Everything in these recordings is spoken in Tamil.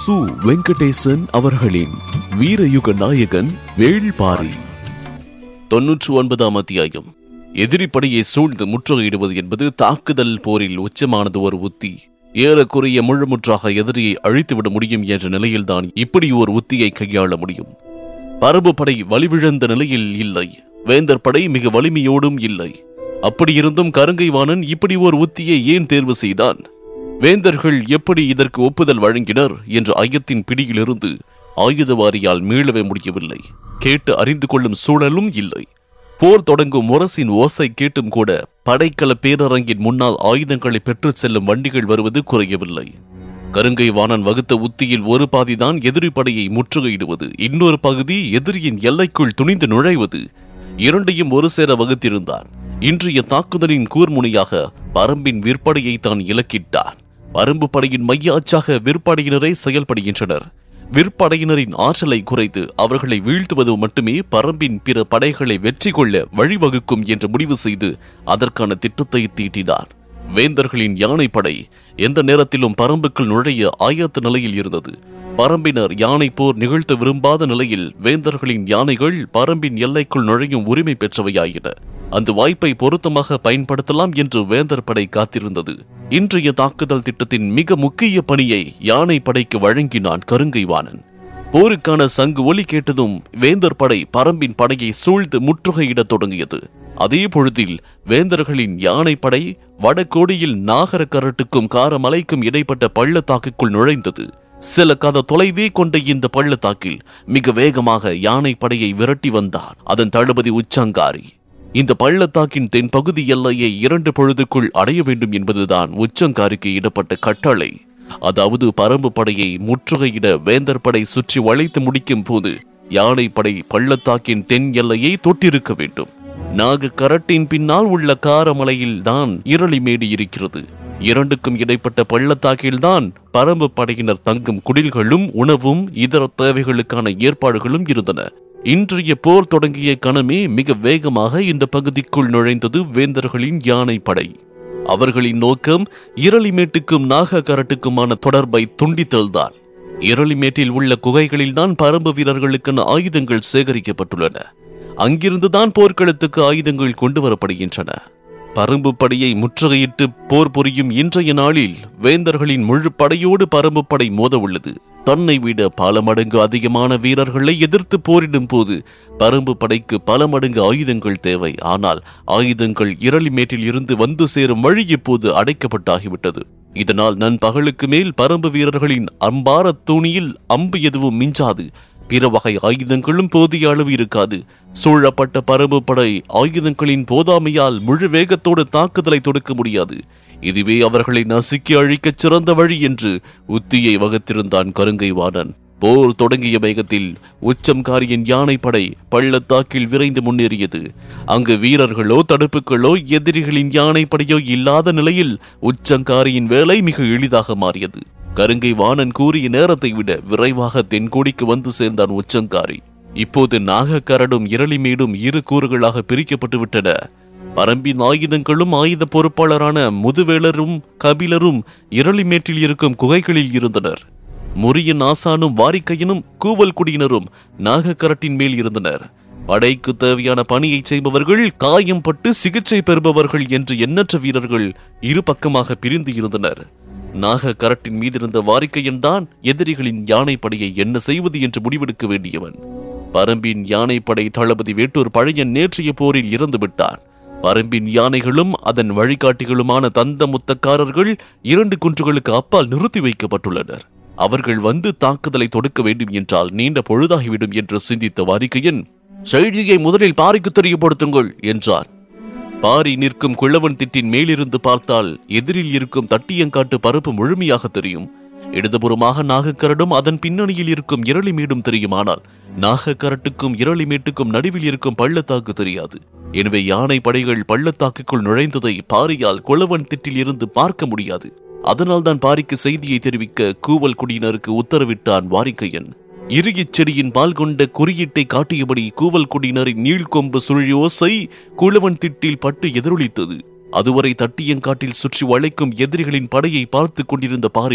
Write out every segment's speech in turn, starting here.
சு வெங்கடேசன் அவர்களின் வீரயுக நாயகன் வேள்பாரி தொன்னூற்று ஒன்பதாம் அத்தியாயம் எதிரி படையை சூழ்ந்து முற்றுகையிடுவது என்பது தாக்குதல் போரில் உச்சமானது ஒரு உத்தி ஏறக்குறைய முழுமுற்றாக எதிரியை அழித்துவிட முடியும் என்ற நிலையில்தான் இப்படி ஒரு உத்தியை கையாள முடியும் பரபு படை வலிவிழந்த நிலையில் இல்லை வேந்தர் படை மிக வலிமையோடும் இல்லை அப்படியிருந்தும் கருங்கை வாணன் இப்படி ஒரு உத்தியை ஏன் தேர்வு செய்தான் வேந்தர்கள் எப்படி இதற்கு ஒப்புதல் வழங்கினர் என்ற ஐயத்தின் பிடியிலிருந்து ஆயுதவாரியால் மீளவே முடியவில்லை கேட்டு அறிந்து கொள்ளும் சூழலும் இல்லை போர் தொடங்கும் முரசின் ஓசை கேட்டும் கூட படைக்கல பேரரங்கின் முன்னால் ஆயுதங்களை பெற்றுச் செல்லும் வண்டிகள் வருவது குறையவில்லை கருங்கை வாணன் வகுத்த உத்தியில் ஒரு பாதிதான் எதிரி படையை முற்றுகையிடுவது இன்னொரு பகுதி எதிரியின் எல்லைக்குள் துணிந்து நுழைவது இரண்டையும் ஒரு சேர வகுத்திருந்தான் இன்றைய தாக்குதலின் கூர்முனையாக பரம்பின் விற்படையை தான் இலக்கிட்டான் பரம்பு படையின் மைய அச்சாக விற்படையினரே செயல்படுகின்றனர் விற்படையினரின் ஆற்றலை குறைத்து அவர்களை வீழ்த்துவது மட்டுமே பரம்பின் பிற படைகளை வெற்றி கொள்ள வழிவகுக்கும் என்று முடிவு செய்து அதற்கான திட்டத்தை தீட்டினார் வேந்தர்களின் யானைப்படை எந்த நேரத்திலும் பரம்புக்குள் நுழைய ஆயத்த நிலையில் இருந்தது பரம்பினர் யானை போர் நிகழ்த்த விரும்பாத நிலையில் வேந்தர்களின் யானைகள் பரம்பின் எல்லைக்குள் நுழையும் உரிமை பெற்றவையாயின அந்த வாய்ப்பை பொருத்தமாக பயன்படுத்தலாம் என்று வேந்தர் படை காத்திருந்தது இன்றைய தாக்குதல் திட்டத்தின் மிக முக்கிய பணியை யானை படைக்கு வழங்கினான் கருங்கைவாணன் போருக்கான சங்கு ஒலி கேட்டதும் வேந்தர் படை பரம்பின் படையை சூழ்ந்து முற்றுகையிடத் தொடங்கியது அதே பொழுதில் வேந்தர்களின் யானைப்படை வடகோடியில் நாகரக்கரட்டுக்கும் காரமலைக்கும் இடைப்பட்ட பள்ளத்தாக்குக்குள் நுழைந்தது சில கத தொலைவே கொண்ட இந்த பள்ளத்தாக்கில் மிக வேகமாக யானை படையை விரட்டி வந்தார் அதன் தளபதி உச்சங்காரி இந்த பள்ளத்தாக்கின் தென்பகுதி எல்லையை இரண்டு பொழுதுக்குள் அடைய வேண்டும் என்பதுதான் உச்சங்காரிக்கு இடப்பட்ட கட்டளை அதாவது பரம்பு படையை முற்றுகையிட வேந்தர் படை சுற்றி வளைத்து முடிக்கும் போது யானை படை பள்ளத்தாக்கின் தென் எல்லையை தொட்டிருக்க வேண்டும் நாக கரட்டின் பின்னால் உள்ள காரமலையில் தான் இரளிமேடு இருக்கிறது இரண்டுக்கும் இடைப்பட்ட பள்ளத்தாக்கில்தான் பரம்பு படையினர் தங்கும் குடில்களும் உணவும் இதர தேவைகளுக்கான ஏற்பாடுகளும் இருந்தன இன்றைய போர் தொடங்கிய கணமே மிக வேகமாக இந்த பகுதிக்குள் நுழைந்தது வேந்தர்களின் யானை படை அவர்களின் நோக்கம் இரளிமேட்டுக்கும் நாககரட்டுக்குமான தொடர்பை துண்டித்தல்தான் இரளிமேட்டில் உள்ள குகைகளில்தான் பரம்பு வீரர்களுக்கான ஆயுதங்கள் சேகரிக்கப்பட்டுள்ளன அங்கிருந்துதான் போர்க்களத்துக்கு ஆயுதங்கள் கொண்டு வரப்படுகின்றன பரம்பு படையை முற்றுகையிட்டு போர் புரியும் இன்றைய நாளில் வேந்தர்களின் முழு படையோடு பரம்பு படை மோத உள்ளது தன்னை விட பல மடங்கு அதிகமான வீரர்களை எதிர்த்து போரிடும் போது பரம்பு படைக்கு பல மடங்கு ஆயுதங்கள் தேவை ஆனால் ஆயுதங்கள் இரளிமேட்டில் இருந்து வந்து சேரும் வழி இப்போது அடைக்கப்பட்டாகிவிட்டது இதனால் நண்பகலுக்கு மேல் பரம்பு வீரர்களின் அம்பார தூணியில் அம்பு எதுவும் மிஞ்சாது பிற வகை ஆயுதங்களும் போதிய அளவு இருக்காது சூழப்பட்ட பரம்பு படை ஆயுதங்களின் போதாமையால் முழு வேகத்தோடு தாக்குதலை தொடுக்க முடியாது இதுவே அவர்களை நசுக்கி அழிக்கச் சிறந்த வழி என்று உத்தியை வகுத்திருந்தான் கருங்கை வாணன் போர் தொடங்கிய வேகத்தில் உச்சம்காரியின் யானைப்படை பள்ளத்தாக்கில் விரைந்து முன்னேறியது அங்கு வீரர்களோ தடுப்புகளோ எதிரிகளின் யானைப்படையோ இல்லாத நிலையில் உச்சங்காரியின் வேலை மிக எளிதாக மாறியது கருங்கை வாணன் கூறிய நேரத்தை விட விரைவாக தென்கோடிக்கு வந்து சேர்ந்தான் உச்சங்காரி இப்போது நாகக்கரடும் இரளிமேடும் இரு கூறுகளாக பிரிக்கப்பட்டு விட்டன பரம்பின் ஆயுதங்களும் ஆயுத பொறுப்பாளரான முதுவேலரும் கபிலரும் இரளிமேட்டில் இருக்கும் குகைகளில் இருந்தனர் முறியன் ஆசானும் வாரிக்கையனும் கூவல் குடியினரும் நாகக்கரட்டின் மேல் இருந்தனர் படைக்கு தேவையான பணியை செய்பவர்கள் காயம் பட்டு சிகிச்சை பெறுபவர்கள் என்று எண்ணற்ற வீரர்கள் இரு பக்கமாக பிரிந்து இருந்தனர் நாக கரட்டின் மீதிருந்த வாரிக்கையன் தான் எதிரிகளின் யானைப்படையை என்ன செய்வது என்று முடிவெடுக்க வேண்டியவன் பரம்பின் யானைப்படை தளபதி வேட்டூர் பழையன் நேற்றைய போரில் இறந்து விட்டான் பரம்பின் யானைகளும் அதன் வழிகாட்டிகளுமான தந்த முத்தக்காரர்கள் இரண்டு குன்றுகளுக்கு அப்பால் நிறுத்தி வைக்கப்பட்டுள்ளனர் அவர்கள் வந்து தாக்குதலை தொடுக்க வேண்டும் என்றால் நீண்ட பொழுதாகிவிடும் என்று சிந்தித்த வாரிக்கையன் செய்தியை முதலில் பாரிக்கு தெரியப்படுத்துங்கள் என்றான் பாரி நிற்கும் குள்ளவன் திட்டின் மேலிருந்து பார்த்தால் எதிரில் இருக்கும் தட்டியங்காட்டு பரப்பு முழுமையாக தெரியும் இடதுபுறமாக நாகக்கரடும் அதன் பின்னணியில் இருக்கும் இரளிமேடும் தெரியுமானால் நாகக்கரட்டுக்கும் இரளிமேட்டுக்கும் நடுவில் இருக்கும் பள்ளத்தாக்கு தெரியாது எனவே யானை படைகள் பள்ளத்தாக்குக்குள் நுழைந்ததை பாரியால் குளவன் திட்டில் இருந்து பார்க்க முடியாது அதனால்தான் பாரிக்கு செய்தியை தெரிவிக்க கூவல் குடியினருக்கு உத்தரவிட்டான் வாரிக்கையன் இறுகிச் செடியின் பால் கொண்ட குறியீட்டை காட்டியபடி கூவல் குடியினரின் நீள்கொம்பு சுழியோசை குளவன் திட்டில் பட்டு எதிரொலித்தது அதுவரை தட்டியங்காட்டில் சுற்றி வளைக்கும் எதிரிகளின் படையை பார்த்துக் கொண்டிருந்த பாரி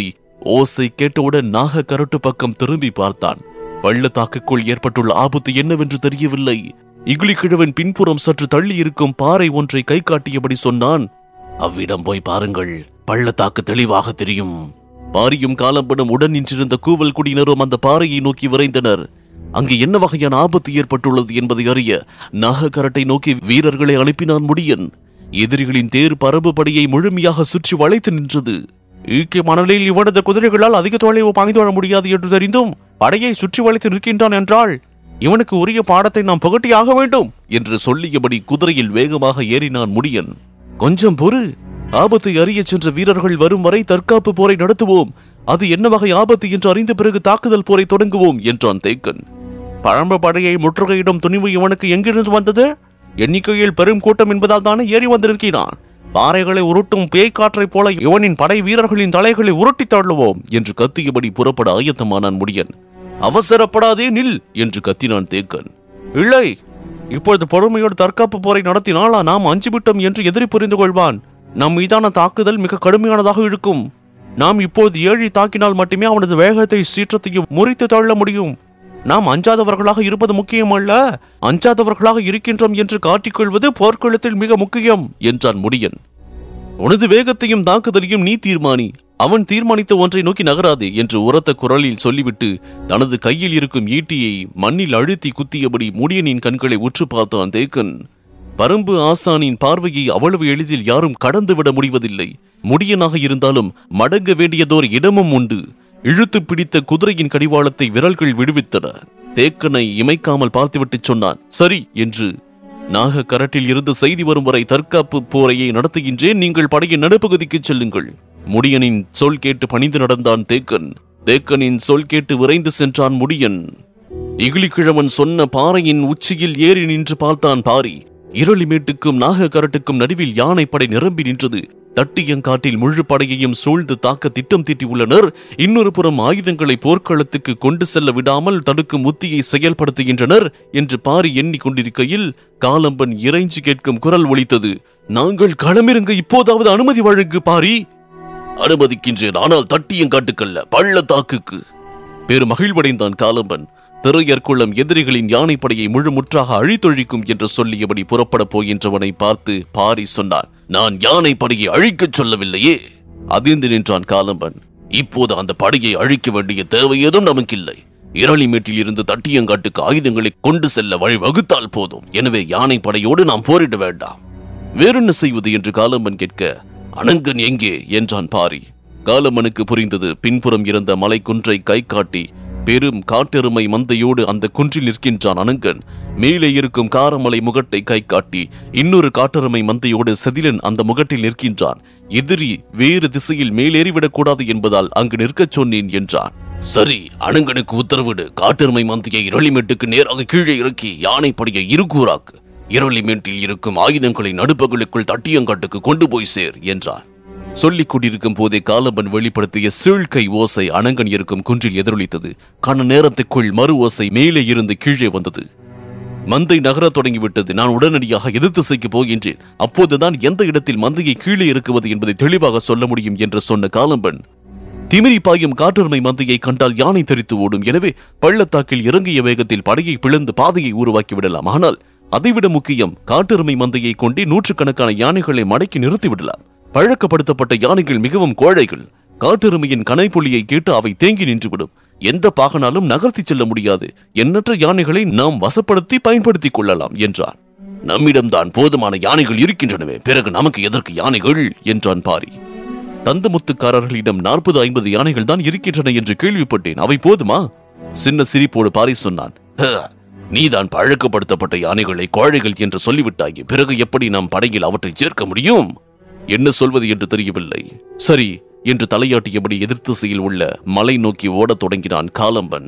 ஓசை கேட்டவுடன் நாக கரட்டு பக்கம் திரும்பி பார்த்தான் பள்ளத்தாக்குக்குள் ஏற்பட்டுள்ள ஆபத்து என்னவென்று தெரியவில்லை இகுலி கிழவன் பின்புறம் சற்று தள்ளி இருக்கும் பாறை ஒன்றை கை காட்டியபடி சொன்னான் அவ்விடம் போய் பாருங்கள் பள்ளத்தாக்கு தெளிவாக தெரியும் பாரியும் காலம்பனும் உடன் நின்றிருந்த கூவல் குடியினரும் அந்த பாறையை நோக்கி விரைந்தனர் அங்கு என்ன வகையான ஆபத்து ஏற்பட்டுள்ளது என்பதை அறிய நாகக்கரட்டை நோக்கி வீரர்களை அனுப்பினான் முடியன் எதிரிகளின் தேர் பரம்பு படையை முழுமையாக சுற்றி வளைத்து நின்றது ஈக்கை மணலில் இவனது குதிரைகளால் அதிக தொலைவு பாய்ந்து வர முடியாது என்று தெரிந்தும் படையை சுற்றி வளைத்து நிற்கின்றான் என்றால் இவனுக்கு உரிய பாடத்தை நாம் புகட்டியாக வேண்டும் என்று சொல்லியபடி குதிரையில் வேகமாக ஏறினான் முடியன் கொஞ்சம் பொறு ஆபத்தை அறியச் சென்ற வீரர்கள் வரும் வரை தற்காப்பு போரை நடத்துவோம் அது என்ன வகை ஆபத்து என்று அறிந்த பிறகு தாக்குதல் போரை தொடங்குவோம் என்றான் தேக்கன் பழம்ப படையை முற்றுகையிடும் துணிவு இவனுக்கு எங்கிருந்து வந்தது எண்ணிக்கையில் பெரும் கூட்டம் என்பதால் தானே ஏறி வந்திருக்கிறான் பாறைகளை உருட்டும் பேய் காற்றைப் போல இவனின் படை வீரர்களின் தலைகளை உருட்டி தள்ளுவோம் என்று கத்தியபடி புறப்பட ஆயத்தமானான் முடியன் அவசரப்படாதே நில் என்று கத்தினான் தேக்கன் இல்லை இப்பொழுது பொறுமையோடு தற்காப்பு போரை நடத்தினாலா நாம் அஞ்சுவிட்டோம் என்று எதிரி புரிந்து கொள்வான் நம் மீதான தாக்குதல் மிக கடுமையானதாக இருக்கும் நாம் இப்போது ஏழை தாக்கினால் மட்டுமே அவனது வேகத்தை சீற்றத்தையும் முறித்து தள்ள முடியும் நாம் அஞ்சாதவர்களாக இருப்பது முக்கியமல்ல அஞ்சாதவர்களாக இருக்கின்றோம் என்று காட்டிக்கொள்வது போர்க்களத்தில் மிக முக்கியம் என்றான் முடியன் உனது வேகத்தையும் தாக்குதலையும் நீ தீர்மானி அவன் தீர்மானித்த ஒன்றை நோக்கி நகராதே என்று உரத்த குரலில் சொல்லிவிட்டு தனது கையில் இருக்கும் ஈட்டியை மண்ணில் அழுத்தி குத்தியபடி முடியனின் கண்களை உற்று பார்த்தான் தேக்கன் பரம்பு ஆசானின் பார்வையை அவ்வளவு எளிதில் யாரும் கடந்துவிட முடிவதில்லை முடியனாக இருந்தாலும் மடங்க வேண்டியதோர் இடமும் உண்டு இழுத்து பிடித்த குதிரையின் கடிவாளத்தை விரல்கள் விடுவித்தன தேக்கனை இமைக்காமல் பார்த்துவிட்டு சொன்னான் சரி என்று நாக கரட்டில் இருந்து செய்தி வரும் வரை தற்காப்பு போரையை நடத்துகின்றேன் நீங்கள் படையின் நடுப்பகுதிக்கு செல்லுங்கள் முடியனின் சொல் கேட்டு பணிந்து நடந்தான் தேக்கன் தேக்கனின் சொல் கேட்டு விரைந்து சென்றான் முடியன் இகிலிக்கிழவன் சொன்ன பாறையின் உச்சியில் ஏறி நின்று பார்த்தான் பாரி இருளிமேட்டுக்கும் நாகக்கரட்டுக்கும் நடுவில் யானைப்படை நிரம்பி நின்றது தட்டியங்காட்டில் முழு படையையும் சூழ்ந்து தாக்க திட்டம் தீட்டியுள்ளனர் இன்னொரு புறம் ஆயுதங்களை போர்க்களத்துக்கு கொண்டு செல்ல விடாமல் தடுக்கும் உத்தியை செயல்படுத்துகின்றனர் என்று பாரி எண்ணிக் கொண்டிருக்கையில் காலம்பன் இறைஞ்சி கேட்கும் குரல் ஒலித்தது நாங்கள் களமிறங்க இப்போதாவது அனுமதி வழங்கு பாரி அனுமதிக்கின்றேன் ஆனால் தட்டியங்காட்டுக்கல்ல பள்ளத்தாக்குக்கு பெரு மகிழ்வடைந்தான் காலம்பன் திரையர்குளம் எதிரிகளின் யானைப்படையை முழுமுற்றாக அழித்தொழிக்கும் என்று சொல்லியபடி புறப்படப் போகின்றவனை பார்த்து பாரி சொன்னான் நான் யானைப்படையை அழிக்கச் சொல்லவில்லையே அதிர்ந்து நின்றான் காலம்பன் இப்போது அந்த படையை அழிக்க வேண்டிய தேவை ஏதும் நமக்கில்லை இரளிமேட்டில் இருந்து தட்டியங்காட்டுக்கு ஆயுதங்களை கொண்டு செல்ல வழி வகுத்தால் போதும் எனவே யானை படையோடு நாம் போரிட வேண்டாம் வேறென்ன செய்வது என்று காலம்பன் கேட்க அனங்கன் எங்கே என்றான் பாரி காலமனுக்கு புரிந்தது பின்புறம் இருந்த மலைக்குன்றை கை காட்டி பெரும் காட்டெருமை மந்தையோடு அந்த குன்றில் நிற்கின்றான் அனங்கன் மேலே இருக்கும் காரமலை முகட்டை கை காட்டி இன்னொரு காட்டெருமை மந்தையோடு செதிலன் அந்த முகட்டில் நிற்கின்றான் எதிரி வேறு திசையில் மேலேறிவிடக் கூடாது என்பதால் அங்கு நிற்கச் சொன்னேன் என்றான் சரி அனங்கனுக்கு உத்தரவிடு காட்டெருமை மந்தையை இரளிமேட்டுக்கு நேராக கீழே இறக்கி யானைப்படையை இருகூறாக்கு இரளிமேட்டில் இருக்கும் ஆயுதங்களை நடுப்பகலுக்குள் தட்டியங்காட்டுக்கு கொண்டு போய் சேர் என்றார் சொல்லிக் கொண்டிருக்கும் போதே காலம்பன் வெளிப்படுத்திய சீழ்கை ஓசை அனங்கன் இருக்கும் குன்றில் எதிரொலித்தது கண நேரத்துக்குள் மறு ஓசை மேலே இருந்து கீழே வந்தது மந்தை நகரத் தொடங்கிவிட்டது நான் உடனடியாக எதிர் திசைக்கு போகின்றேன் அப்போதுதான் எந்த இடத்தில் மந்தையை கீழே இருக்குவது என்பதை தெளிவாக சொல்ல முடியும் என்று சொன்ன காலம்பன் திமிரி பாயும் காட்டெருமை மந்தையை கண்டால் யானை தெரித்து ஓடும் எனவே பள்ளத்தாக்கில் இறங்கிய வேகத்தில் படையை பிளந்து பாதையை உருவாக்கி விடலாம் ஆனால் அதைவிட முக்கியம் காட்டெருமை மந்தையை கொண்டே நூற்றுக்கணக்கான யானைகளை மடக்கி நிறுத்திவிடலாம் பழக்கப்படுத்தப்பட்ட யானைகள் மிகவும் கோழைகள் காட்டெருமையின் கனைப்புள்ளியை கேட்டு அவை தேங்கி நின்றுவிடும் எந்த பாகனாலும் நகர்த்திச் செல்ல முடியாது எண்ணற்ற யானைகளை நாம் வசப்படுத்தி பயன்படுத்திக் கொள்ளலாம் என்றார் நம்மிடம்தான் போதுமான யானைகள் இருக்கின்றனவே பிறகு நமக்கு எதற்கு யானைகள் என்றான் பாரி தந்தமுத்துக்காரர்களிடம் நாற்பது ஐம்பது யானைகள் தான் இருக்கின்றன என்று கேள்விப்பட்டேன் அவை போதுமா சின்ன சிரிப்போடு பாரி சொன்னான் "ஹ, நீதான் பழக்கப்படுத்தப்பட்ட யானைகளை கோழைகள் என்று சொல்லிவிட்டாய் பிறகு எப்படி நாம் படையில் அவற்றை சேர்க்க முடியும் என்ன சொல்வது என்று தெரியவில்லை சரி என்று தலையாட்டியபடி எதிர்த்திசையில் உள்ள மலை நோக்கி ஓடத் தொடங்கினான் காலம்பன்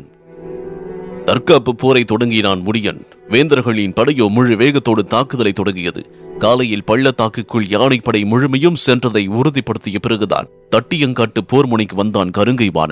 தற்காப்பு போரை தொடங்கினான் முடியன் வேந்தர்களின் படையோ முழு வேகத்தோடு தாக்குதலை தொடங்கியது காலையில் பள்ளத்தாக்குக்குள் யானைப்படை முழுமையும் சென்றதை உறுதிப்படுத்திய பிறகுதான் தட்டியங்காட்டு போர் முனைக்கு வந்தான் கருங்கை வாணன்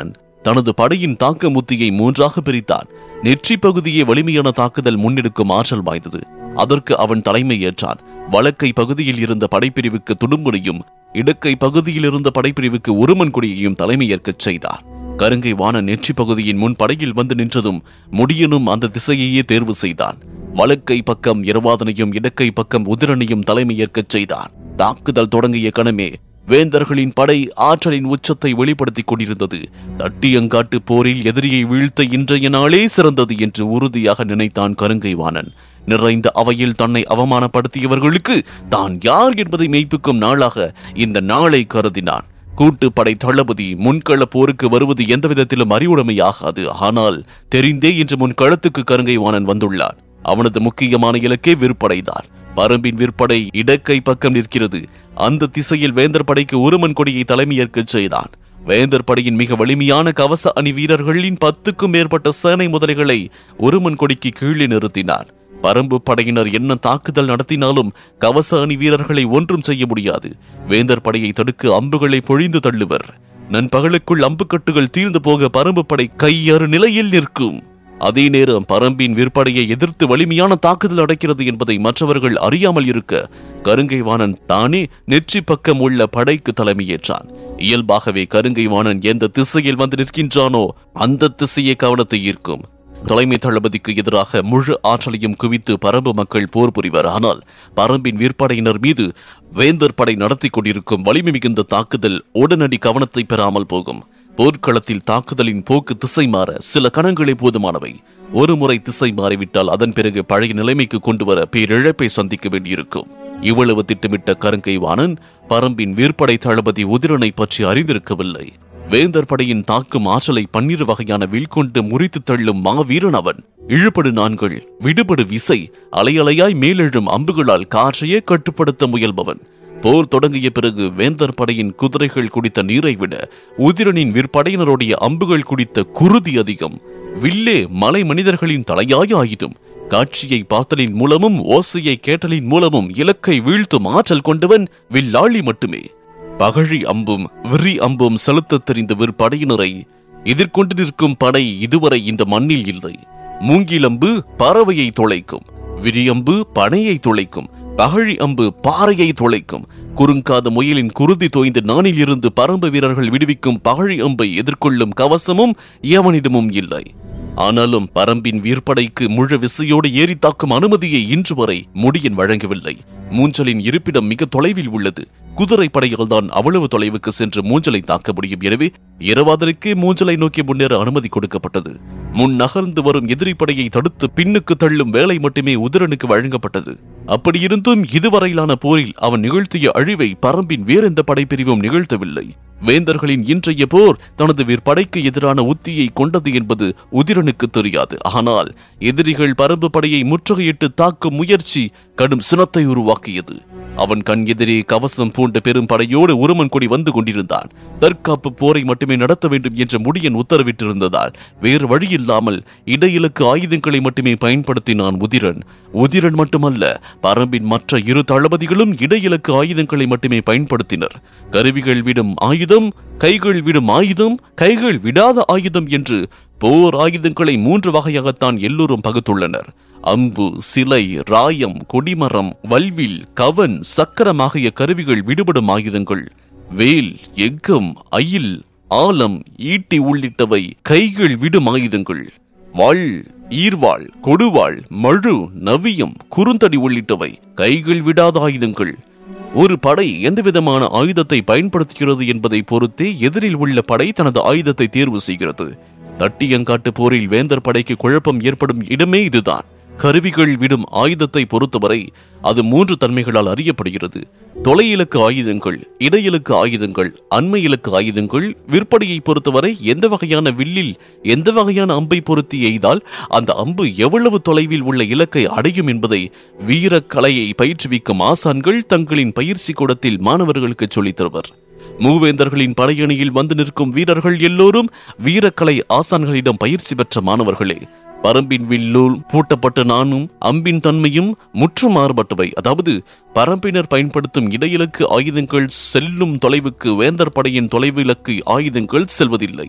தனது படையின் தாக்க முத்தியை மூன்றாக பிரித்தான் நெற்றி பகுதியை வலிமையான தாக்குதல் முன்னெடுக்கும் ஆற்றல் வாய்ந்தது அதற்கு அவன் தலைமை ஏற்றான் வழக்கை பகுதியில் இருந்த படைப்பிரிவுக்கு துடும்புடையும் இடக்கை பகுதியில் இருந்த படைப்பிரிவுக்கு உருமன் கொடியையும் தலைமை ஏற்கச் செய்தான் கருங்கை வான நெற்றி பகுதியின் முன் படையில் வந்து நின்றதும் முடியனும் அந்த திசையையே தேர்வு செய்தான் வலக்கை பக்கம் இரவாதனையும் இடக்கை பக்கம் உதிரனையும் தலைமை ஏற்கச் செய்தான் தாக்குதல் தொடங்கிய கணமே வேந்தர்களின் படை ஆற்றலின் உச்சத்தை வெளிப்படுத்திக் கொண்டிருந்தது தட்டியங்காட்டு போரில் எதிரியை வீழ்த்த இன்றைய நாளே சிறந்தது என்று உறுதியாக நினைத்தான் கருங்கை வாணன் நிறைந்த அவையில் தன்னை அவமானப்படுத்தியவர்களுக்கு தான் யார் என்பதை மெய்ப்பிக்கும் நாளாக இந்த நாளை கருதினான் கூட்டுப்படை தளபதி முன்கள போருக்கு வருவது எந்த விதத்திலும் அறிவுடைமையாகாது ஆனால் தெரிந்தே இன்று முன்களத்துக்கு கருங்கை வாணன் வந்துள்ளான் அவனது முக்கியமான இலக்கே விற்படைதான் பரம்பின் விற்படை இடக்கை பக்கம் நிற்கிறது அந்த திசையில் வேந்தர் படைக்கு உருமன் கொடியை தலைமையேற்கச் செய்தான் வேந்தர் படையின் மிக வலிமையான கவச அணி வீரர்களின் பத்துக்கும் மேற்பட்ட சேனை முதலைகளை ஒருமன் கொடிக்கு கீழே நிறுத்தினார் பரம்பு படையினர் என்ன தாக்குதல் நடத்தினாலும் கவச அணி வீரர்களை ஒன்றும் செய்ய முடியாது வேந்தர் படையை தடுக்க அம்புகளை பொழிந்து தள்ளுவர் நண்பகலுக்குள் அம்புக்கட்டுகள் தீர்ந்து போக பரம்பு படை கையறு நிலையில் நிற்கும் அதே நேரம் பரம்பின் விற்படையை எதிர்த்து வலிமையான தாக்குதல் நடக்கிறது என்பதை மற்றவர்கள் அறியாமல் இருக்க கருங்கை வாணன் தானே நெற்றி பக்கம் உள்ள படைக்கு தலைமையேற்றான் இயல்பாகவே கருங்கை வாணன் எந்த திசையில் வந்து நிற்கின்றானோ அந்த திசையை கவனத்தை ஈர்க்கும் தலைமை தளபதிக்கு எதிராக முழு ஆற்றலையும் குவித்து பரம்பு மக்கள் போர் புரிவர் ஆனால் பரம்பின் விற்படையினர் மீது வேந்தர் படை நடத்தி கொண்டிருக்கும் வலிமை மிகுந்த தாக்குதல் உடனடி கவனத்தை பெறாமல் போகும் போர்க்களத்தில் தாக்குதலின் போக்கு திசை மாற சில கணங்களே போதுமானவை ஒரு முறை திசை மாறிவிட்டால் அதன் பிறகு பழைய நிலைமைக்கு கொண்டு வர பேரிழப்பை சந்திக்க வேண்டியிருக்கும் இவ்வளவு திட்டமிட்ட கருங்கை வாணன் பரம்பின் வீர்ப்படை தளபதி உதிரனை பற்றி அறிந்திருக்கவில்லை வேந்தர் படையின் தாக்கும் ஆற்றலை பன்னிரு வகையான வில் கொண்டு முறித்து தள்ளும் மாவீரன் அவன் இழுபடு நான்கள் விடுபடு விசை அலையலையாய் மேலெழும் அம்புகளால் காற்றையே கட்டுப்படுத்த முயல்பவன் போர் தொடங்கிய பிறகு வேந்தர் படையின் குதிரைகள் குடித்த நீரை விட உதிரனின் விற்படையினருடைய அம்புகள் குடித்த குருதி அதிகம் வில்லே மலை மனிதர்களின் தலையாய ஆயுதம் காட்சியை பார்த்தலின் மூலமும் ஓசையை கேட்டலின் மூலமும் இலக்கை வீழ்த்தும் ஆற்றல் கொண்டவன் வில்லாளி மட்டுமே பகழி அம்பும் விரி அம்பும் செலுத்தத் தெரிந்த விற்படையினரை எதிர்கொண்டு நிற்கும் படை இதுவரை இந்த மண்ணில் இல்லை மூங்கிலம்பு பறவையை துளைக்கும் விரியம்பு பனையை துளைக்கும் பகழி அம்பு பாறையை துளைக்கும் குறுங்காத முயலின் குருதி தோய்ந்த நானில் இருந்து பரம்பு வீரர்கள் விடுவிக்கும் பகழி அம்பை எதிர்கொள்ளும் கவசமும் எவனிடமும் இல்லை ஆனாலும் பரம்பின் வீர்ப்படைக்கு முழு விசையோடு ஏறி தாக்கும் அனுமதியை இன்று வரை முடியன் வழங்கவில்லை மூஞ்சலின் இருப்பிடம் மிக தொலைவில் உள்ளது குதிரை படையால் தான் அவ்வளவு தொலைவுக்கு சென்று மூஞ்சலை தாக்க முடியும் எனவே இரவாதலுக்கே மூஞ்சலை நோக்கி முன்னேற அனுமதி கொடுக்கப்பட்டது முன் நகர்ந்து வரும் எதிரி படையை தடுத்து பின்னுக்கு தள்ளும் வேலை மட்டுமே உதிரனுக்கு வழங்கப்பட்டது அப்படியிருந்தும் இதுவரையிலான போரில் அவன் நிகழ்த்திய அழிவை பரம்பின் வேறெந்த படைப்பிரிவும் நிகழ்த்தவில்லை வேந்தர்களின் இன்றைய போர் தனது விற்படைக்கு எதிரான உத்தியை கொண்டது என்பது உதிரனுக்கு தெரியாது ஆனால் எதிரிகள் பரம்பு படையை முற்றுகையிட்டு தாக்கும் முயற்சி கடும் சினத்தை உருவாக்கியது அவன் கண் எதிரே கவசம் பூண்ட பெரும் படையோடு உருமன் கொடி வந்து கொண்டிருந்தான் தற்காப்பு போரை மட்டுமே நடத்த வேண்டும் என்ற முடியன் உத்தரவிட்டிருந்ததால் வேறு வழியில்லாமல் இடையிலுக்கு ஆயுதங்களை மட்டுமே பயன்படுத்தினான் உதிரன் உதிரன் மட்டுமல்ல பரம்பின் மற்ற இரு தளபதிகளும் இடையிலுக்கு ஆயுதங்களை மட்டுமே பயன்படுத்தினர் கருவிகள் விடும் ஆயுதம் கைகள் விடும் ஆயுதம் கைகள் விடாத ஆயுதம் என்று போர் ஆயுதங்களை மூன்று வகையாகத்தான் எல்லோரும் பகுத்துள்ளனர் அம்பு சிலை ராயம் கொடிமரம் வல்வில் கவன் சக்கரம் ஆகிய கருவிகள் விடுபடும் ஆயுதங்கள் வேல் எக்கம் அயில் ஆலம் ஈட்டி உள்ளிட்டவை கைகள் விடும் ஆயுதங்கள் வாள் ஈர்வாள் கொடுவாள் மழு நவியம் குறுந்தடி உள்ளிட்டவை கைகள் விடாத ஆயுதங்கள் ஒரு படை எந்த விதமான ஆயுதத்தை பயன்படுத்துகிறது என்பதை பொறுத்தே எதிரில் உள்ள படை தனது ஆயுதத்தை தேர்வு செய்கிறது தட்டியங்காட்டு போரில் வேந்தர் படைக்கு குழப்பம் ஏற்படும் இடமே இதுதான் கருவிகள் விடும் ஆயுதத்தை பொறுத்தவரை அது மூன்று தன்மைகளால் அறியப்படுகிறது தொலையிலக்கு ஆயுதங்கள் இடையிலக்கு ஆயுதங்கள் அண்மை இலக்கு ஆயுதங்கள் விற்பனையை பொறுத்தவரை எந்த வகையான வில்லில் எந்த வகையான அம்பை பொருத்தி எய்தால் அந்த அம்பு எவ்வளவு தொலைவில் உள்ள இலக்கை அடையும் என்பதை வீரக்கலையை பயிற்றுவிக்கும் ஆசான்கள் தங்களின் பயிற்சி கூடத்தில் மாணவர்களுக்கு சொல்லித் தருவர் மூவேந்தர்களின் படையணியில் வந்து நிற்கும் வீரர்கள் எல்லோரும் வீரக்கலை ஆசான்களிடம் பயிற்சி பெற்ற மாணவர்களே பரம்பின் வில்லூல் பூட்டப்பட்ட நானும் அம்பின் தன்மையும் முற்றும் மாறுபட்டவை அதாவது பரம்பினர் பயன்படுத்தும் இடையிலக்கு ஆயுதங்கள் செல்லும் தொலைவுக்கு வேந்தர் படையின் தொலைவிலக்கு ஆயுதங்கள் செல்வதில்லை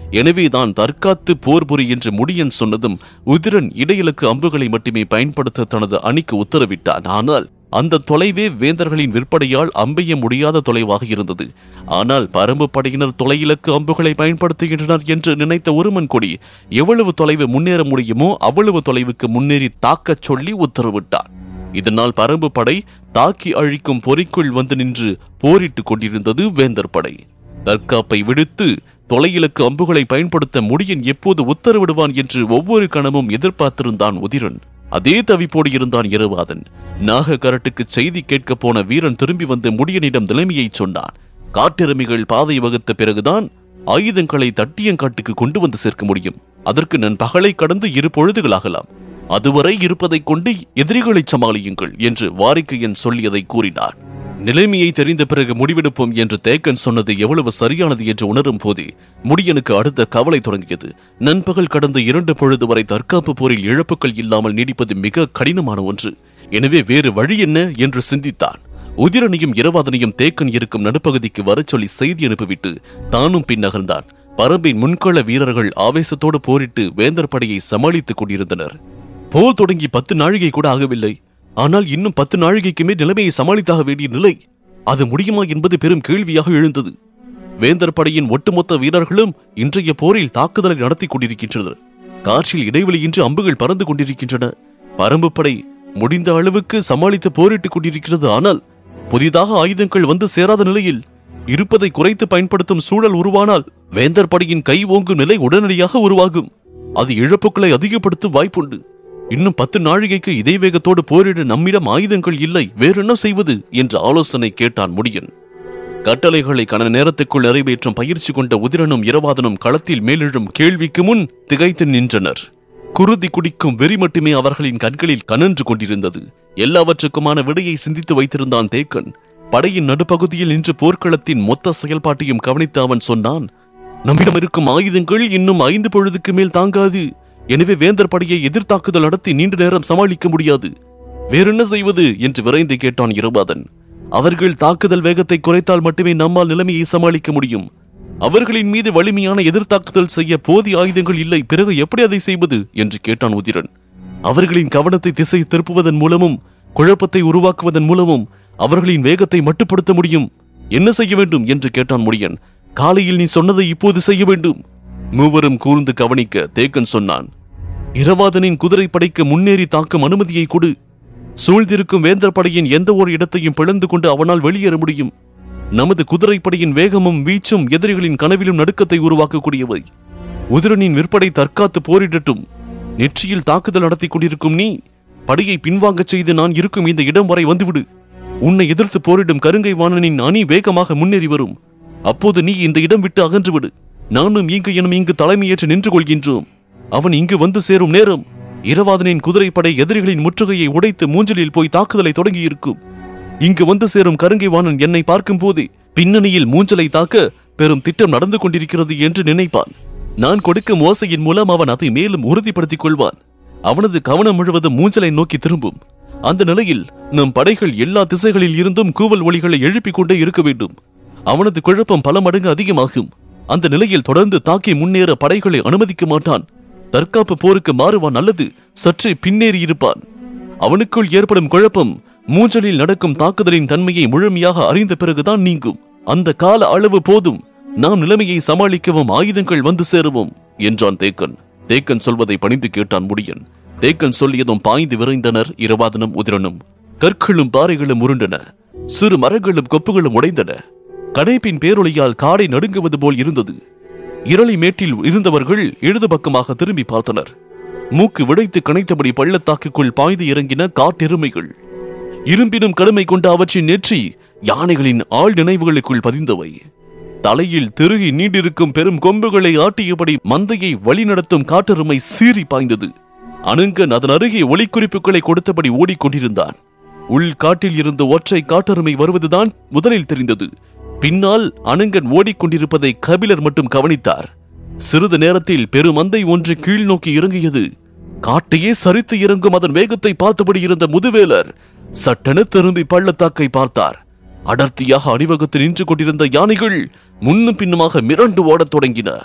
எனவே தான் தற்காத்து போர் புரி என்று முடியன் சொன்னதும் உதிரன் இடையிலுக்கு அம்புகளை மட்டுமே பயன்படுத்த தனது அணிக்கு உத்தரவிட்டான் ஆனால் அந்த தொலைவே வேந்தர்களின் விற்பனையால் அம்பெய்ய முடியாத தொலைவாக இருந்தது ஆனால் பரம்பு படையினர் தொலையிலக்கு அம்புகளை பயன்படுத்துகின்றனர் என்று நினைத்த ஒருமன் கொடி எவ்வளவு தொலைவு முன்னேற முடியுமோ அவ்வளவு தொலைவுக்கு முன்னேறி தாக்கச் சொல்லி உத்தரவிட்டான் இதனால் பரம்பு படை தாக்கி அழிக்கும் பொறிக்குள் வந்து நின்று போரிட்டுக் கொண்டிருந்தது வேந்தர் படை தற்காப்பை விடுத்து தொலையிலக்கு அம்புகளை பயன்படுத்த முடியன் எப்போது உத்தரவிடுவான் என்று ஒவ்வொரு கணமும் எதிர்பார்த்திருந்தான் உதிரன் அதே தவிப்போடு இருந்தான் இரவாதன் நாக கரட்டுக்கு செய்தி கேட்கப் போன வீரன் திரும்பி வந்து முடியனிடம் நிலைமையை சொன்னான் காட்டெருமைகள் பாதை வகுத்த பிறகுதான் ஆயுதங்களை தட்டியங்காட்டுக்கு கொண்டு வந்து சேர்க்க முடியும் அதற்கு நான் பகலை கடந்து இரு பொழுதுகளாகலாம் அதுவரை இருப்பதைக் கொண்டு எதிரிகளை சமாளியுங்கள் என்று வாரிக்கையன் சொல்லியதை கூறினார் நிலைமையை தெரிந்த பிறகு முடிவெடுப்போம் என்று தேக்கன் சொன்னது எவ்வளவு சரியானது என்று உணரும் போதே முடியனுக்கு அடுத்த கவலை தொடங்கியது நண்பகல் கடந்த இரண்டு பொழுது வரை தற்காப்பு போரில் இழப்புகள் இல்லாமல் நீடிப்பது மிக கடினமான ஒன்று எனவே வேறு வழி என்ன என்று சிந்தித்தான் உதிரனையும் இரவாதனையும் தேக்கன் இருக்கும் நடுப்பகுதிக்கு வரச் சொல்லி செய்தி அனுப்பிவிட்டு தானும் பின் நகர்ந்தான் பரம்பின் முன்கள வீரர்கள் ஆவேசத்தோடு போரிட்டு வேந்தர் படையை சமாளித்துக் கொண்டிருந்தனர் போர் தொடங்கி பத்து நாழிகை கூட ஆகவில்லை ஆனால் இன்னும் பத்து நாழிகைக்கு மேல் நிலைமையை சமாளித்தாக வேண்டிய நிலை அது முடியுமா என்பது பெரும் கேள்வியாக எழுந்தது வேந்தர் படையின் ஒட்டுமொத்த வீரர்களும் இன்றைய போரில் தாக்குதலை நடத்தி கொண்டிருக்கின்றனர் காற்றில் இடைவெளியின்றி அம்புகள் பறந்து கொண்டிருக்கின்றன பரம்பு படை முடிந்த அளவுக்கு சமாளித்து போரிட்டுக் கொண்டிருக்கிறது ஆனால் புதிதாக ஆயுதங்கள் வந்து சேராத நிலையில் இருப்பதை குறைத்து பயன்படுத்தும் சூழல் உருவானால் வேந்தர் படையின் கை ஓங்கும் நிலை உடனடியாக உருவாகும் அது இழப்புகளை அதிகப்படுத்தும் வாய்ப்புண்டு இன்னும் பத்து நாழிகைக்கு இதே வேகத்தோடு போரிட நம்மிடம் ஆயுதங்கள் இல்லை வேறென்ன செய்வது என்ற ஆலோசனை கேட்டான் முடியன் கட்டளைகளை கன நேரத்துக்குள் நிறைவேற்றும் பயிற்சி கொண்ட உதிரனும் இரவாதனும் களத்தில் மேலெழும் கேள்விக்கு முன் திகைத்து நின்றனர் குருதி குடிக்கும் வெறி மட்டுமே அவர்களின் கண்களில் கனன்று கொண்டிருந்தது எல்லாவற்றுக்குமான விடையை சிந்தித்து வைத்திருந்தான் தேக்கன் படையின் நடுப்பகுதியில் நின்று போர்க்களத்தின் மொத்த செயல்பாட்டையும் கவனித்து அவன் சொன்னான் நம்மிடம் இருக்கும் ஆயுதங்கள் இன்னும் ஐந்து பொழுதுக்கு மேல் தாங்காது எனவே வேந்தர் படையை எதிர்த்தாக்குதல் நடத்தி நீண்ட நேரம் சமாளிக்க முடியாது வேறென்ன செய்வது என்று விரைந்து கேட்டான் இரவாதன் அவர்கள் தாக்குதல் வேகத்தை குறைத்தால் மட்டுமே நம்மால் நிலைமையை சமாளிக்க முடியும் அவர்களின் மீது வலிமையான எதிர்த்தாக்குதல் செய்ய போதிய ஆயுதங்கள் இல்லை பிறகு எப்படி அதை செய்வது என்று கேட்டான் உதிரன் அவர்களின் கவனத்தை திசை திருப்புவதன் மூலமும் குழப்பத்தை உருவாக்குவதன் மூலமும் அவர்களின் வேகத்தை மட்டுப்படுத்த முடியும் என்ன செய்ய வேண்டும் என்று கேட்டான் முடியன் காலையில் நீ சொன்னதை இப்போது செய்ய வேண்டும் மூவரும் கூர்ந்து கவனிக்க தேக்கன் சொன்னான் இரவாதனின் குதிரை படைக்கு முன்னேறி தாக்கும் அனுமதியை கொடு சூழ்ந்திருக்கும் வேந்தர் படையின் எந்த ஒரு இடத்தையும் பிளந்து கொண்டு அவனால் வெளியேற முடியும் நமது குதிரைப்படையின் வேகமும் வீச்சும் எதிரிகளின் கனவிலும் நடுக்கத்தை உருவாக்கக்கூடியவை உதிரனின் விற்படை தற்காத்து போரிடட்டும் நெற்றியில் தாக்குதல் நடத்தி கொண்டிருக்கும் நீ படையை பின்வாங்கச் செய்து நான் இருக்கும் இந்த இடம் வரை வந்துவிடு உன்னை எதிர்த்து போரிடும் கருங்கை வாணனின் அணி வேகமாக முன்னேறி வரும் அப்போது நீ இந்த இடம் விட்டு அகன்று விடு நானும் இங்கு எனும் இங்கு தலைமையேற்று நின்று கொள்கின்றோம் அவன் இங்கு வந்து சேரும் நேரம் இரவாதனின் குதிரைப்படை எதிரிகளின் முற்றுகையை உடைத்து மூஞ்சலில் போய் தாக்குதலை தொடங்கியிருக்கும் இங்கு வந்து சேரும் கருங்கை வாணன் என்னை பார்க்கும் போதே பின்னணியில் மூஞ்சலை தாக்க பெரும் திட்டம் நடந்து கொண்டிருக்கிறது என்று நினைப்பான் நான் கொடுக்கும் ஓசையின் மூலம் அவன் அதை மேலும் உறுதிப்படுத்திக் கொள்வான் அவனது கவனம் முழுவதும் மூஞ்சலை நோக்கி திரும்பும் அந்த நிலையில் நம் படைகள் எல்லா திசைகளில் இருந்தும் கூவல் ஒளிகளை எழுப்பிக் கொண்டே இருக்க வேண்டும் அவனது குழப்பம் பல மடங்கு அதிகமாகும் அந்த நிலையில் தொடர்ந்து தாக்கி முன்னேற படைகளை அனுமதிக்க மாட்டான் தற்காப்பு போருக்கு மாறுவான் அல்லது சற்றே பின்னேறி இருப்பான் அவனுக்குள் ஏற்படும் குழப்பம் மூஞ்சலில் நடக்கும் தாக்குதலின் தன்மையை முழுமையாக அறிந்த பிறகுதான் நீங்கும் அந்த கால அளவு போதும் நாம் நிலைமையை சமாளிக்கவும் ஆயுதங்கள் வந்து சேருவோம் என்றான் தேக்கன் தேக்கன் சொல்வதை பணிந்து கேட்டான் முடியன் தேக்கன் சொல்லியதும் பாய்ந்து விரைந்தனர் இரவாதனும் உதிரனும் கற்களும் பாறைகளும் உருண்டன சிறு மரங்களும் கொப்புகளும் உடைந்தன கடைப்பின் பேரொளியால் காடை நடுங்குவது போல் இருந்தது இரளி மேட்டில் இருந்தவர்கள் இடது பக்கமாக திரும்பி பார்த்தனர் மூக்கு விடைத்து கனைத்தபடி பள்ளத்தாக்குக்குள் பாய்ந்து இறங்கின காட்டெருமைகள் இரும்பினும் கடுமை கொண்ட அவற்றின் நெற்றி யானைகளின் ஆள் நினைவுகளுக்குள் பதிந்தவை தலையில் திருகி நீண்டிருக்கும் பெரும் கொம்புகளை ஆட்டியபடி மந்தையை வழிநடத்தும் காட்டெருமை சீறி பாய்ந்தது அனுங்கன் அதன் அருகே ஒளிக்குறிப்புகளை கொடுத்தபடி ஓடிக்கொண்டிருந்தான் உள் காட்டில் இருந்து ஒற்றை காட்டெருமை வருவதுதான் முதலில் தெரிந்தது பின்னால் அனுங்கன் ஓடிக்கொண்டிருப்பதை கபிலர் மட்டும் கவனித்தார் சிறிது நேரத்தில் பெருமந்தை ஒன்று கீழ் நோக்கி இறங்கியது காட்டையே சரித்து இறங்கும் அதன் வேகத்தை பார்த்தபடி இருந்த முதுவேலர் சட்டென திரும்பி பள்ளத்தாக்கை பார்த்தார் அடர்த்தியாக அணிவகுத்து நின்று கொண்டிருந்த யானைகள் முன்னும் பின்னுமாக மிரண்டு ஓடத் தொடங்கின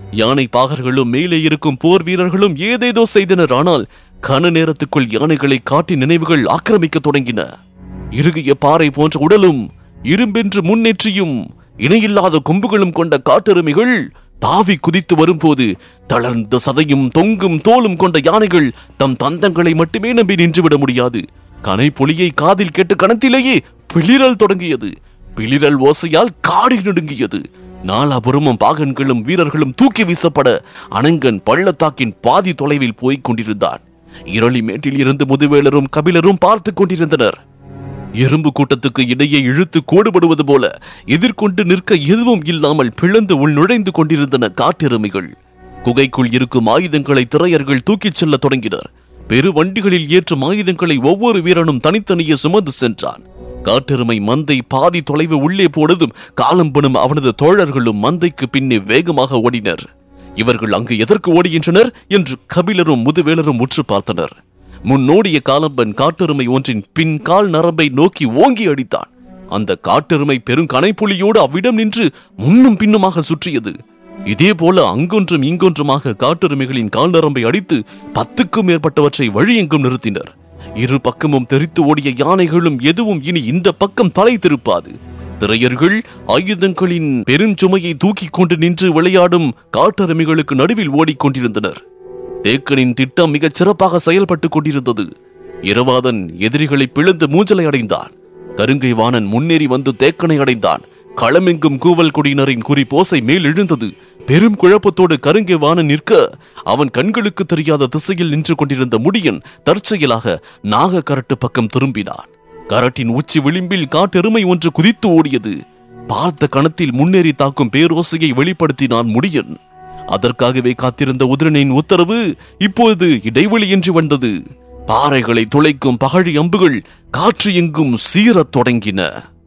யானை பாகர்களும் மேலே இருக்கும் போர் வீரர்களும் ஏதேதோ செய்தனர் ஆனால் கன நேரத்துக்குள் யானைகளை காட்டின் நினைவுகள் ஆக்கிரமிக்க தொடங்கின இறுகிய பாறை போன்ற உடலும் இரும்பென்று முன்னேற்றியும் இணையில்லாத கொம்புகளும் கொண்ட காட்டெருமைகள் தாவி குதித்து வரும்போது தளர்ந்த சதையும் தொங்கும் தோலும் கொண்ட யானைகள் தம் தந்தங்களை மட்டுமே நம்பி நின்றுவிட முடியாது கனை பொலியை காதில் கேட்ட கணத்திலேயே பிளிரல் தொடங்கியது பிளிரல் ஓசையால் காடி நடுங்கியது நாலாபுறமும் பாகன்களும் வீரர்களும் தூக்கி வீசப்பட அனங்கன் பள்ளத்தாக்கின் பாதி தொலைவில் போய்க் கொண்டிருந்தான் இரளி மேட்டில் இருந்து முதுவேலரும் கபிலரும் பார்த்துக் கொண்டிருந்தனர் எறும்பு கூட்டத்துக்கு இடையே இழுத்து கோடுபடுவது போல எதிர்கொண்டு நிற்க எதுவும் இல்லாமல் பிளந்து உள் நுழைந்து கொண்டிருந்தன காட்டெருமைகள் குகைக்குள் இருக்கும் ஆயுதங்களை திரையர்கள் தூக்கிச் செல்ல தொடங்கினர் பெரு வண்டிகளில் ஏற்றும் ஆயுதங்களை ஒவ்வொரு வீரனும் தனித்தனியே சுமந்து சென்றான் காட்டெருமை மந்தை பாதி தொலைவு உள்ளே போனதும் காலம்பனும் அவனது தோழர்களும் மந்தைக்கு பின்னே வேகமாக ஓடினர் இவர்கள் அங்கு எதற்கு ஓடுகின்றனர் என்று கபிலரும் முதுவேலரும் உற்று பார்த்தனர் முன்னோடிய காலம்பன் காட்டெருமை ஒன்றின் பின் கால் நரம்பை நோக்கி ஓங்கி அடித்தான் அந்த காட்டெருமை பெருங்கனைப்புலியோடு அவ்விடம் நின்று முன்னும் பின்னுமாக சுற்றியது இதே போல அங்கொன்றும் இங்கொன்றுமாக காட்டெருமைகளின் கால் நரம்பை அடித்து பத்துக்கும் மேற்பட்டவற்றை வழியெங்கும் நிறுத்தினர் இரு பக்கமும் தெரித்து ஓடிய யானைகளும் எதுவும் இனி இந்த பக்கம் தலை திருப்பாது திரையர்கள் ஆயுதங்களின் பெருஞ்சுமையை தூக்கிக் கொண்டு நின்று விளையாடும் காட்டெருமைகளுக்கு நடுவில் ஓடிக்கொண்டிருந்தனர் தேக்கனின் திட்டம் மிகச் சிறப்பாக செயல்பட்டுக் கொண்டிருந்தது இரவாதன் எதிரிகளை பிளந்து மூஞ்சலை அடைந்தான் கருங்கை வாணன் முன்னேறி வந்து தேக்கனை அடைந்தான் களமெங்கும் கூவல் கொடியினரின் குறிப்போசை மேல் எழுந்தது பெரும் குழப்பத்தோடு கருங்கை வாணன் நிற்க அவன் கண்களுக்கு தெரியாத திசையில் நின்று கொண்டிருந்த முடியன் தற்செயலாக நாக கரட்டு பக்கம் திரும்பினான் கரட்டின் உச்சி விளிம்பில் காட்டெருமை ஒன்று குதித்து ஓடியது பார்த்த கணத்தில் முன்னேறி தாக்கும் பேரோசையை வெளிப்படுத்தினான் முடியன் அதற்காகவே காத்திருந்த உதிரனின் உத்தரவு இப்போது இடைவெளியின்றி வந்தது பாறைகளை துளைக்கும் பகழி அம்புகள் காற்று எங்கும் சீரத் தொடங்கின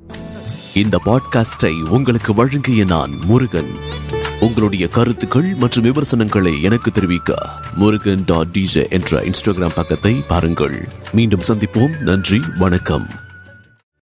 இந்த பாட்காஸ்டை உங்களுக்கு வழங்கிய நான் முருகன் உங்களுடைய கருத்துக்கள் மற்றும் விமர்சனங்களை எனக்கு தெரிவிக்க முருகன் டாட் டிஜே என்ற இன்ஸ்டாகிராம் பக்கத்தை பாருங்கள் மீண்டும் சந்திப்போம் நன்றி வணக்கம்